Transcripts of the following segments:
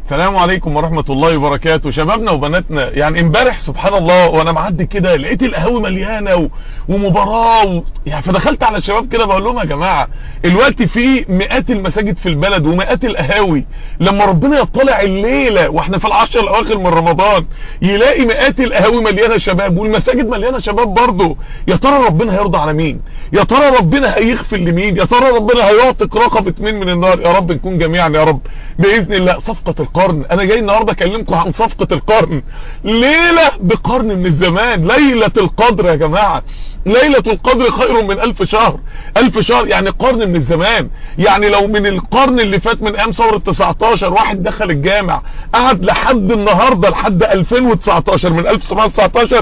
السلام عليكم ورحمة الله وبركاته شبابنا وبناتنا يعني امبارح سبحان الله وانا معدي كده لقيت القهاوي مليانة و... ومباراة و... يعني فدخلت على الشباب كده بقول لهم يا جماعة الوقت في مئات المساجد في البلد ومئات القهاوي لما ربنا يطلع الليلة واحنا في العشر الاواخر من رمضان يلاقي مئات القهاوي مليانة شباب والمساجد مليانة شباب برضه يا ترى ربنا هيرضى على مين يا ترى ربنا هيغفر لمين يا ترى ربنا هيعتق رقبة مين من النار يا رب نكون جميعا يا رب باذن الله صفقة القرن انا جاي النهارده اكلمكم عن صفقة القرن ليلة بقرن من الزمان ليلة القدر يا جماعة ليلة القدر خير من الف شهر الف شهر يعني قرن من الزمان يعني لو من القرن اللي فات من ايام ثورة 19 واحد دخل الجامع قعد لحد النهاردة لحد 2019 من 1919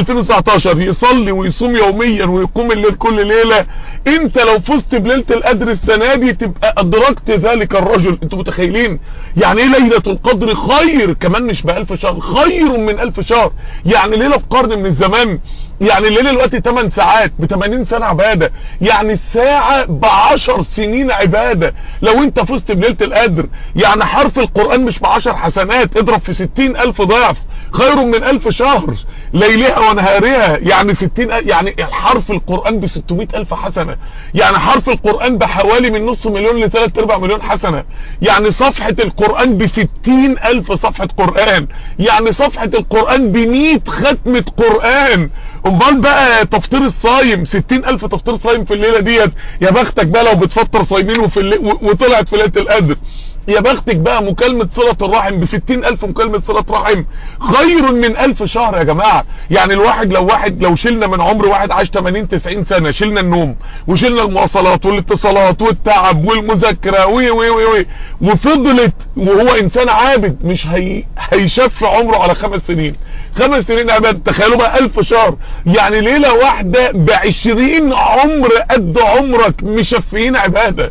2019 يصلي ويصوم يوميا ويقوم الليل كل ليلة انت لو فزت بليلة القدر السنة دي تبقى ادركت ذلك الرجل انتوا متخيلين يعني ايه ليلة القدر خير كمان مش بألف شهر خير من ألف شهر يعني ليلة بقرن من الزمان يعني الليلة دلوقتي 8 ساعات ب 80 سنة عبادة يعني الساعة ب 10 سنين عبادة لو انت فزت بليلة القدر يعني حرف القرآن مش ب 10 حسنات اضرب في 60 ألف ضعف خير من ألف شهر ليلها ونهارها يعني 60 يعني حرف القرآن ب 600 ألف حسنة يعني حرف القرآن بحوالي من نص مليون ل 3 ارباع مليون حسنة يعني صفحة القرآن ب 60 ألف صفحة قرآن يعني صفحة القرآن ب 100 ختمة قرآن امال بقى تفطير الصايم 60 الف تفطير صايم في الليلة ديت يا بختك بقى لو بتفطر صايمين وفي الليل وطلعت في ليلة القدر يا بختك بقى مكالمة صلة الرحم بستين الف مكالمة صلة رحم خير من الف شهر يا جماعة يعني الواحد لو واحد لو شلنا من عمر واحد عاش 80 90 سنة شلنا النوم وشلنا المواصلات والاتصالات والتعب والمذاكرة وي وي وي وي وفضلت وهو انسان عابد مش هي هيشف عمره على خمس سنين خمس سنين عباد تخيلوا بقى الف شهر يعني ليلة واحدة بعشرين عمر قد عمرك مشفيين عبادة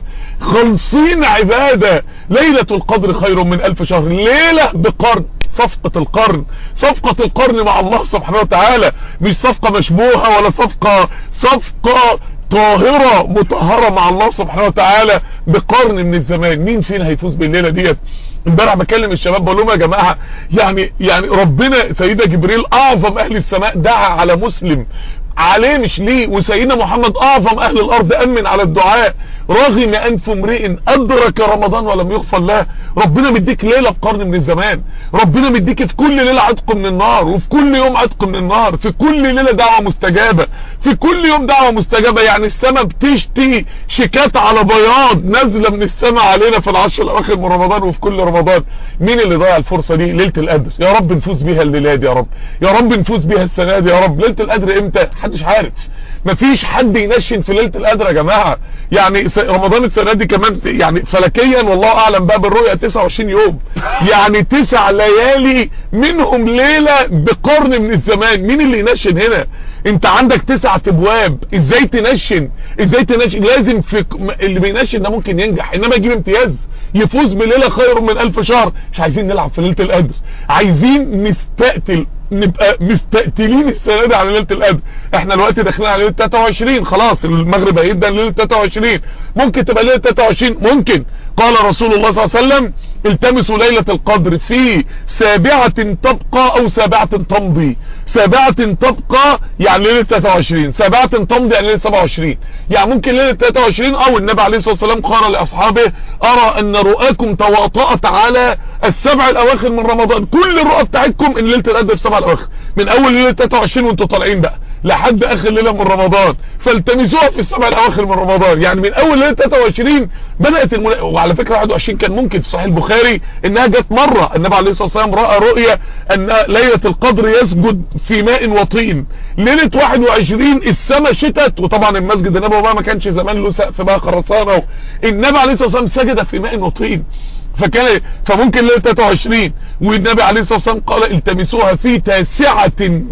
خلصين عبادة ليلة القدر خير من الف شهر ليلة بقرن صفقة القرن صفقة القرن مع الله سبحانه وتعالى مش صفقة مشبوهة ولا صفقة صفقة طاهرة مطهرة مع الله سبحانه وتعالى بقرن من الزمان مين فينا هيفوز بالليلة ديت امبارح بكلم الشباب بقول لهم يا جماعه يعني يعني ربنا سيدنا جبريل اعظم اهل السماء دعا على مسلم عليه مش ليه وسيدنا محمد اعظم اهل الارض امن على الدعاء رغم انف امرئ ادرك رمضان ولم يغفر له ربنا مديك ليله بقرن من الزمان ربنا مديك في كل ليله عتق من النار وفي كل يوم عتق من النار في كل ليله دعوه مستجابه في كل يوم دعوه مستجابه يعني السماء بتشتي شيكات على بياض نازله من السماء علينا في العشر الاواخر من رمضان وفي كل رمضان مين اللي ضيع الفرصه دي ليله القدر يا رب نفوز بيها الليله دي يا رب يا رب نفوز بيها السنه دي يا رب ليله القدر امتى محدش عارف مفيش حد ينشن في ليله القدر يا جماعه يعني رمضان السنه دي كمان يعني فلكيا والله اعلم بقى بالرؤيه 29 يوم يعني تسع ليالي منهم ليله بقرن من الزمان مين اللي ينشن هنا انت عندك تسع ابواب ازاي تنشن ازاي تنشن لازم في اللي بينشن ده ممكن ينجح انما يجيب امتياز يفوز بليله خير من الف شهر مش عايزين نلعب في ليله القدر عايزين نستقتل نبقى مستقتلين السنه دي على ليله القدر احنا دلوقتي داخلين على ليله 23 خلاص المغرب هيبدا ليله 23 ممكن تبقى ليله 23 ممكن قال رسول الله صلى الله عليه وسلم التمسوا ليله القدر في سابعه تبقى او سابعه تمضي سابعه تبقى يعني ليله 23 سابعه تمضي يعني ليله 27 يعني ممكن ليله 23 او النبي عليه الصلاه والسلام قال لاصحابه ارى ان رؤاكم تواطأت على السبع الاواخر من رمضان كل الرؤى بتاعتكم ان ليله القدر في سبع الاواخر من اول ليله 23 وانتوا طالعين بقى لحد اخر ليله من رمضان فالتمسوها في السبع الاواخر من رمضان يعني من اول ليله 23 بدات المنا... وعلى فكره 21 كان ممكن في صحيح البخاري انها جت مره النبي عليه الصلاه والسلام راى رؤيا ان ليله القدر يسجد في ماء وطين ليله 21 السماء شتت وطبعا المسجد النبوي بقى ما كانش زمان له سقف بقى خرسانه النبي عليه الصلاه والسلام سجد في ماء وطين فكان فممكن ليله 23 والنبي عليه الصلاه والسلام قال التمسوها في تاسعه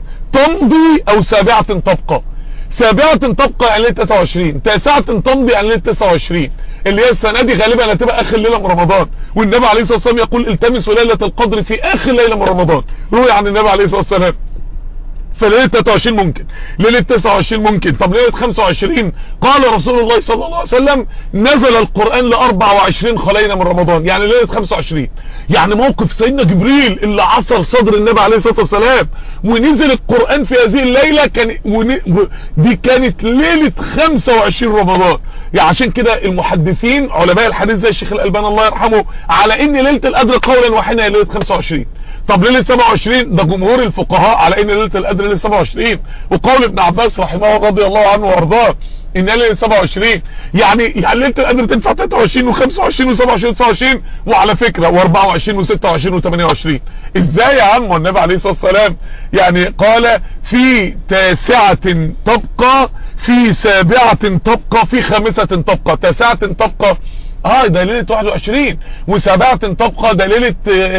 تمضي او سابعه تبقى سابعه تبقى يعني ليله 23 تاسعه تمضي يعني ليله 29 اللي هي السنه دي غالبا هتبقى اخر ليله من رمضان والنبي عليه الصلاه والسلام يقول التمسوا ليله القدر في اخر ليله من رمضان روي عن النبي عليه الصلاه والسلام فليله 23 ممكن ليله 29 ممكن طب ليله 25 قال رسول الله صلى الله عليه وسلم نزل القران ل 24 خلينا من رمضان يعني ليله 25 يعني موقف سيدنا جبريل اللي عصر صدر النبي عليه الصلاه والسلام ونزل القران في هذه الليله كان ون... دي كانت ليله 25 رمضان يعني عشان كده المحدثين علماء الحديث زي الشيخ الالباني الله يرحمه على ان ليله القدر قولا واحدا هي ليله 25 طب ليله 27 ده جمهور الفقهاء على ان ليله القدر ليله 27 وقول ابن عباس رحمه الله رضي الله عنه وارضاه ان ليله 27 يعني يعني ليله القدر تنفع 23 و25 و27 و29 وعلى فكره و24 و26 و28 ازاي يا عم والنبي عليه الصلاه والسلام يعني قال في تاسعه تبقى في سابعه تبقى في خامسه تبقى تاسعه تبقى اه ده ليله 21 وسابعه تبقى ده ليله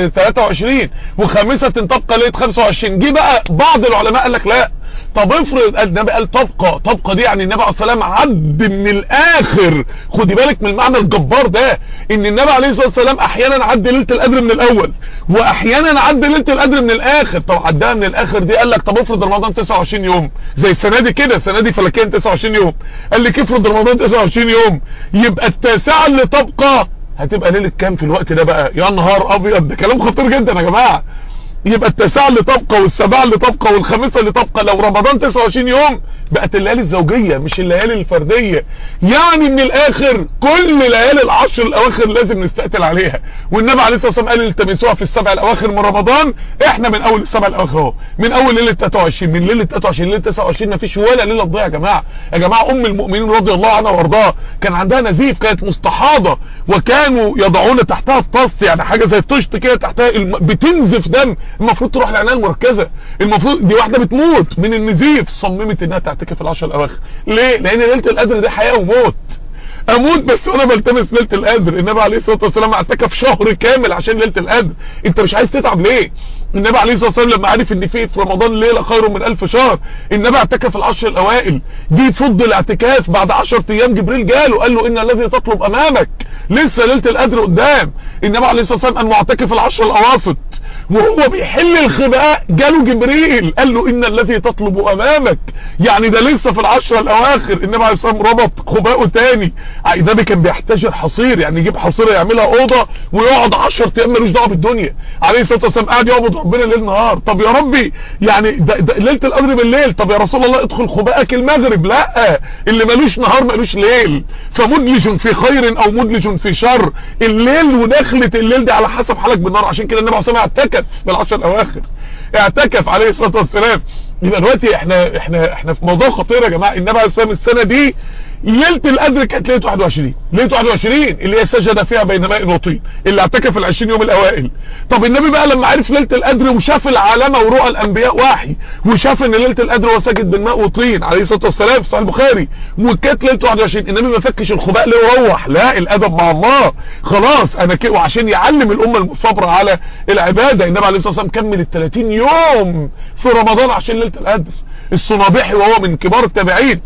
23 وخامسه تبقى ليله 25 جه بقى بعض العلماء قال لك لا طب افرض النبي قال تبقى تبقى دي يعني النبي عليه الصلاه والسلام عد من الاخر خدي بالك من المعنى الجبار ده ان النبي عليه الصلاه والسلام احيانا عد ليله القدر من الاول واحيانا عد ليله القدر من الاخر طب عدها من الاخر دي قال لك طب افرض رمضان 29 يوم زي السنه دي كده السنه دي فلكيا 29 يوم قال لك افرض رمضان 29 يوم يبقى التاسعه اللي تبقى هتبقى ليله كام في الوقت ده بقى يا نهار ابيض ده كلام خطير جدا يا جماعه يبقى التاسعه اللي تبقى والسبعه اللي تبقى والخامسه اللي تبقى لو رمضان 29 يوم بقت الليالي الزوجيه مش الليالي الفرديه يعني من الاخر كل ليالي العشر الاواخر لازم نستقتل عليها والنبي عليه الصلاه والسلام قال التمسوها في السبع الاواخر من رمضان احنا من اول السبع الاواخر اهو من اول ليله 23 من ليله 23 ليله 29 مفيش ولا ليله تضيع يا جماعه يا جماعه ام المؤمنين رضي الله عنها وارضاها كان عندها نزيف كانت مستحاضه وكانوا يضعون تحتها الطس يعني حاجه زي الطشت كده تحتها الم... بتنزف دم المفروض تروح العنايه المركزه المفروض دي واحده بتموت من النزيف صممت انها تعتكف في العشر الاواخر ليه لان ليله القدر دي حياه وموت اموت بس وانا بلتمس ليله القدر النبي عليه الصلاه والسلام اعتكف شهر كامل عشان ليله القدر انت مش عايز تتعب ليه النبي عليه الصلاه والسلام لما عرف ان في في رمضان ليله خير من ألف شهر النبي اعتكف العشر الاوائل دي فض الاعتكاف بعد 10 ايام جبريل جاله قال له ان الذي تطلب امامك لسه ليله القدر قدام النبي عليه الصلاه والسلام قال معتكف العشر الاواسط وهو بيحل الخباء جاله جبريل قال له ان الذي تطلب امامك يعني ده لسه في العشر الاواخر النبي عليه الصلاه والسلام ربط خباءه تاني النبي كان بيحتجر حصير يعني يجيب حصيره يعملها اوضه ويقعد 10 ايام ملوش دعوه بالدنيا عليه الصلاه والسلام قاعد يعبد ربنا ليل نهار طب يا ربي يعني ده ده ليله القدر بالليل طب يا رسول الله ادخل خباءك المغرب لا اللي ملوش نهار ملوش ليل فمدلج في خير او مدلج في شر الليل ودخلة الليل دي على حسب حالك بالنار عشان كده النبي عليه الصلاه والسلام اعتكف في العشر الاواخر اعتكف عليه الصلاه والسلام يبقى دلوقتي احنا احنا احنا في موضوع خطير يا جماعه النبي عليه الصلاه والسلام السنه دي ليله القدر كانت ليله 21 ليله 21 اللي هي سجد فيها بين ماء وطين اللي اعتكف ال 20 يوم الاوائل طب النبي بقى لما عرف ليله القدر وشاف العلامه ورؤى الانبياء وحي وشاف ان ليله القدر هو ساجد بين ماء وطين عليه الصلاه والسلام في صحيح البخاري وكانت ليله 21 النبي ما فكش الخباء ليه وروح لا الادب مع الله خلاص انا كده وعشان يعلم الامه الصبر على العباده النبي عليه الصلاه والسلام كمل ال 30 يوم في رمضان عشان ليله القدر الصنابحي وهو من كبار التابعين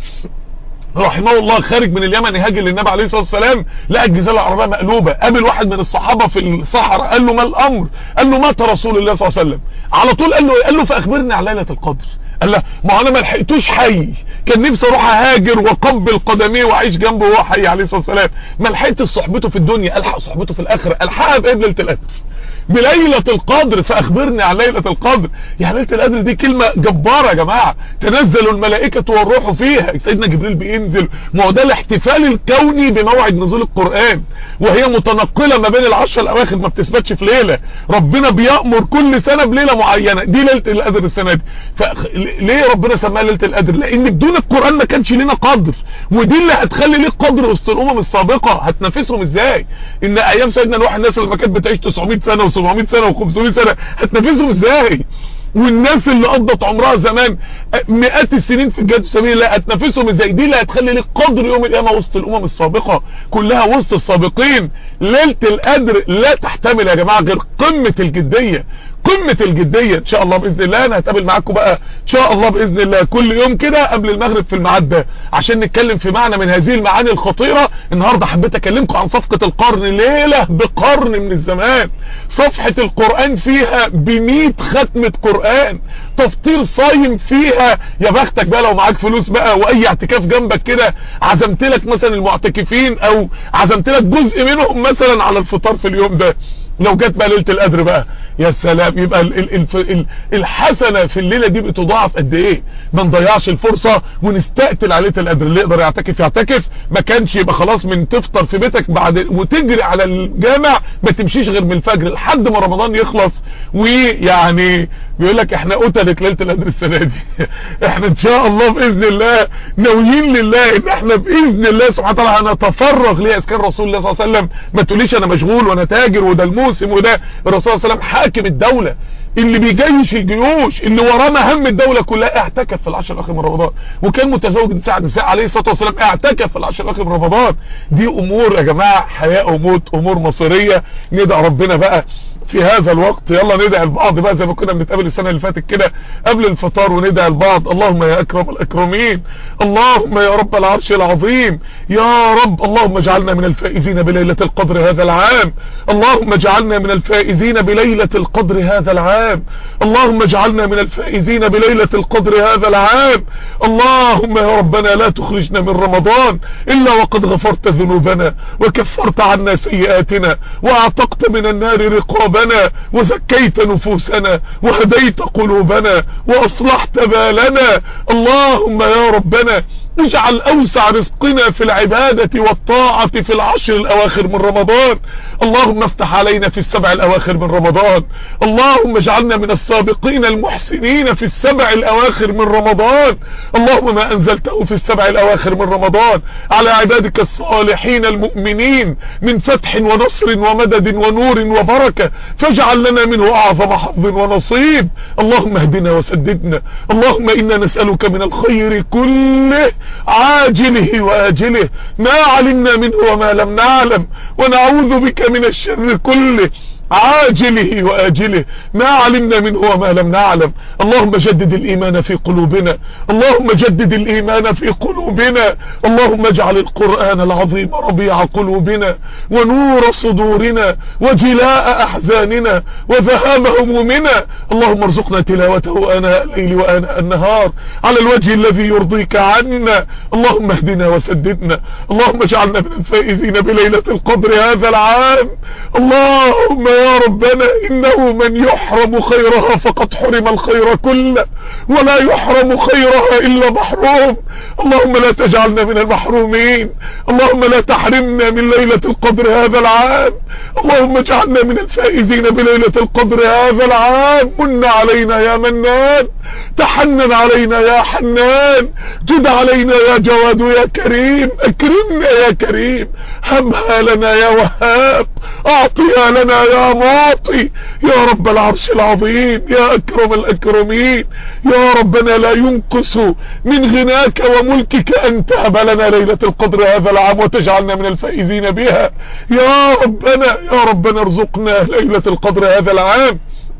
رحمه الله خارج من اليمن يهاجر للنبي عليه الصلاه والسلام لقى الجزيره العربيه مقلوبه قابل واحد من الصحابه في الصحراء قال له ما الامر قال له مات رسول الله صلى الله عليه وسلم على طول قال له قال له فاخبرني عن ليله القدر قال له ما انا ما لحقتوش حي كان نفسي اروح اهاجر واقبل قدميه واعيش جنبه وهو حي عليه الصلاه والسلام ما لحقتش صحبته في الدنيا الحق صحبته في الاخره الحقها بايه ليله القدر بليلة القدر فاخبرني عن ليلة القدر يعني ليلة القدر دي كلمة جبارة يا جماعة تنزل الملائكة والروح فيها سيدنا جبريل بينزل ما هو ده الاحتفال الكوني بموعد نزول القرآن وهي متنقلة ما بين العشر الاواخر ما بتثبتش في ليلة ربنا بيأمر كل سنة بليلة معينة دي ليلة القدر السنة دي ليه ربنا سماها ليلة القدر لان بدون القرآن ما كانش لنا قدر ودي اللي هتخلي ليه قدر وسط الامم السابقة هتنافسهم ازاي ان ايام سيدنا نوح الناس اللي ما كانت بتعيش 900 سنة و700 سنة و500 سنة هتنافسهم ازاي والناس اللي قضت عمرها زمان مئات السنين في الجهاد في سبيل الله هتنافسهم ازاي دي اللي هتخلي لك قدر يوم القيامه وسط الامم السابقه كلها وسط السابقين ليله القدر لا تحتمل يا جماعه غير قمه الجديه قمة الجدية ان شاء الله باذن الله انا هتقابل معاكم بقى ان شاء الله باذن الله كل يوم كده قبل المغرب في الميعاد ده عشان نتكلم في معنى من هذه المعاني الخطيرة النهاردة حبيت اكلمكم عن صفقة القرن ليلة بقرن من الزمان صفحة القرآن فيها بمئة ختمة قرآن تفطير صايم فيها يا بختك بقى لو معاك فلوس بقى واي اعتكاف جنبك كده عزمت لك مثلا المعتكفين او عزمت لك جزء منهم مثلا على الفطار في اليوم ده لو جت بقى ليله القدر بقى يا سلام يبقى ال ال ال الحسنه في الليله دي بتضاعف قد ايه ما نضيعش الفرصه ونستقتل على ليله القدر اللي يقدر يعتكف يعتكف ما كانش يبقى خلاص من تفطر في بيتك بعد وتجري على الجامع ما تمشيش غير من الفجر لحد ما رمضان يخلص ويعني بيقول لك احنا قتلت ليله القدر السنه دي احنا ان شاء الله باذن الله ناويين لله ان احنا باذن الله سبحانه وتعالى هنتفرغ ليه اذكار رسول الله صلى الله عليه وسلم ما تقوليش انا مشغول وانا تاجر وده الموسم وده الرسول صلى الله عليه وسلم حاكم الدوله اللي بيجيش الجيوش اللي وراه مهام الدوله كلها اعتكف في العشر الاخير من رمضان وكان متزوج نساء نساء عليه الصلاه والسلام اعتكف في العشر الاخير من رمضان دي امور يا جماعه حياه وموت امور مصيريه ندعي ربنا بقى في هذا الوقت يلا ندعي البعض بقى زي ما كنا بنتقابل السنه اللي فاتت كده قبل الفطار وندعي البعض اللهم يا اكرم الاكرمين اللهم يا رب العرش العظيم يا رب اللهم اجعلنا من الفائزين بليله القدر هذا العام اللهم اجعلنا من الفائزين بليله القدر هذا العام اللهم اجعلنا من الفائزين بليله القدر هذا العام اللهم يا ربنا لا تخرجنا من رمضان الا وقد غفرت ذنوبنا وكفرت عنا سيئاتنا واعتقت من النار رقابنا وزكيت نفوسنا وهديت قلوبنا واصلحت بالنا اللهم يا ربنا اجعل اوسع رزقنا في العبادة والطاعة في العشر الاواخر من رمضان اللهم افتح علينا في السبع الاواخر من رمضان اللهم اجعلنا من السابقين المحسنين في السبع الاواخر من رمضان اللهم ما انزلته في السبع الاواخر من رمضان على عبادك الصالحين المؤمنين من فتح ونصر ومدد ونور وبركة فاجعل لنا منه اعظم حظ ونصيب اللهم اهدنا وسددنا اللهم انا نسألك من الخير كله عاجله واجله ما علمنا منه وما لم نعلم ونعوذ بك من الشر كله عاجله وآجله ما علمنا منه وما لم نعلم اللهم جدد الإيمان في قلوبنا اللهم جدد الإيمان في قلوبنا اللهم اجعل القرآن العظيم ربيع قلوبنا ونور صدورنا وجلاء أحزاننا وذهاب همومنا اللهم ارزقنا تلاوته آناء الليل وآناء النهار على الوجه الذي يرضيك عنا اللهم اهدنا وسددنا اللهم اجعلنا من الفائزين بليلة القدر هذا العام اللهم يا ربنا انه من يحرم خيرها فقد حرم الخير كله ولا يحرم خيرها الا محروم اللهم لا تجعلنا من المحرومين اللهم لا تحرمنا من ليلة القدر هذا العام اللهم اجعلنا من الفائزين بليلة القدر هذا العام من علينا يا منان تحنن علينا يا حنان جد علينا يا جواد يا كريم اكرمنا يا كريم هبها لنا يا وهاب اعطيها لنا يا معطي يا رب العرش العظيم يا اكرم الاكرمين يا ربنا لا ينقص من غناك وملكك ان تهب لنا ليلة القدر هذا العام وتجعلنا من الفائزين بها يا ربنا يا ربنا ارزقنا ليلة القدر هذا العام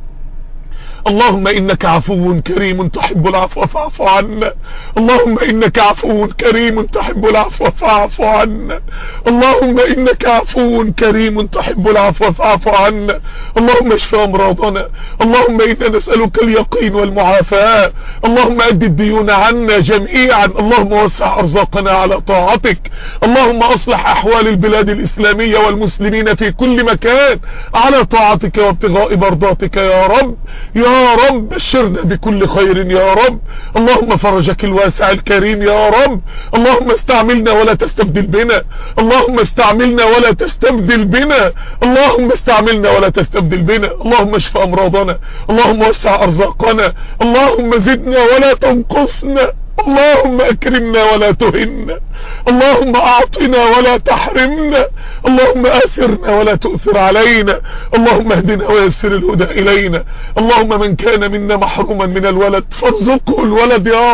اللهم انك عفو كريم تحب العفو فاعف عنا اللهم انك عفو كريم تحب العفو فاعف عنا اللهم انك عفو كريم تحب العفو فاعف عنا اللهم اشف امراضنا اللهم انا نسألك اليقين والمعافاة اللهم اد الديون عنا جميعا اللهم وسع ارزاقنا على طاعتك اللهم اصلح احوال البلاد الاسلامية والمسلمين في كل مكان على طاعتك وابتغاء مرضاتك يا رب يا رب بشرنا بكل خير يا رب اللهم فرجك الواسع الكريم يا رب اللهم استعملنا ولا تستبدل بنا اللهم استعملنا ولا تستبدل بنا اللهم استعملنا ولا تستبدل بنا اللهم اشف امراضنا اللهم وسع ارزاقنا اللهم زدنا ولا تنقصنا اللهم اكرمنا ولا تهنا اللهم اعطنا ولا تحرمنا اللهم اثرنا ولا تؤثر علينا اللهم اهدنا ويسر الهدى الينا اللهم من كان منا محروما من الولد فارزقه الولد يا رب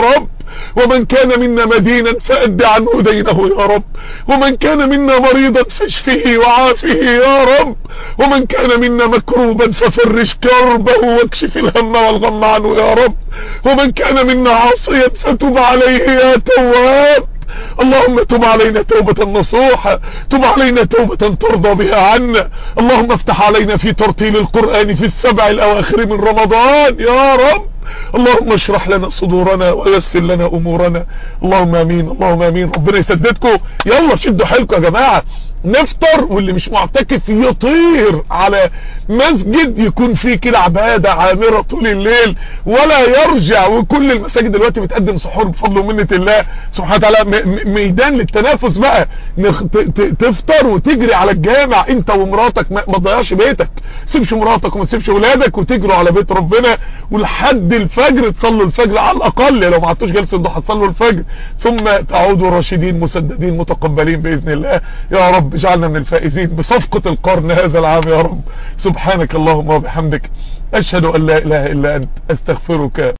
ومن كان منا مدينا فأد عنه دينه يا رب ومن كان منا مريضا فاشفه وعافه يا رب ومن كان منا مكروبا ففرج كربه واكشف الهم والغم عنه يا رب ومن كان منا عاصيا فتب عليه يا تواب اللهم تب علينا توبة نصوحة تب علينا توبة ترضى بها عنا اللهم افتح علينا في ترتيل القرآن في السبع الأواخر من رمضان يا رب اللهم اشرح لنا صدورنا ويسر لنا امورنا اللهم امين اللهم امين ربنا يسددكم يلا شدوا حيلكم يا جماعه نفطر واللي مش معتكف يطير على مسجد يكون فيه كده عباده عامره طول الليل ولا يرجع وكل المساجد دلوقتي بتقدم سحور بفضل ومنه الله سبحانه وتعالى ميدان للتنافس بقى تفطر وتجري على الجامع انت ومراتك ما تضيعش بيتك سيبش مراتك وما تسيبش ولادك وتجروا على بيت ربنا ولحد الفجر تصلوا الفجر على الاقل لو ما عدتوش جلسه الضحى تصلوا الفجر ثم تعودوا راشدين مسددين متقبلين باذن الله يا رب اجعلنا من الفائزين بصفقه القرن هذا العام يا رب سبحانك اللهم وبحمدك اشهد ان لا اله الا انت استغفرك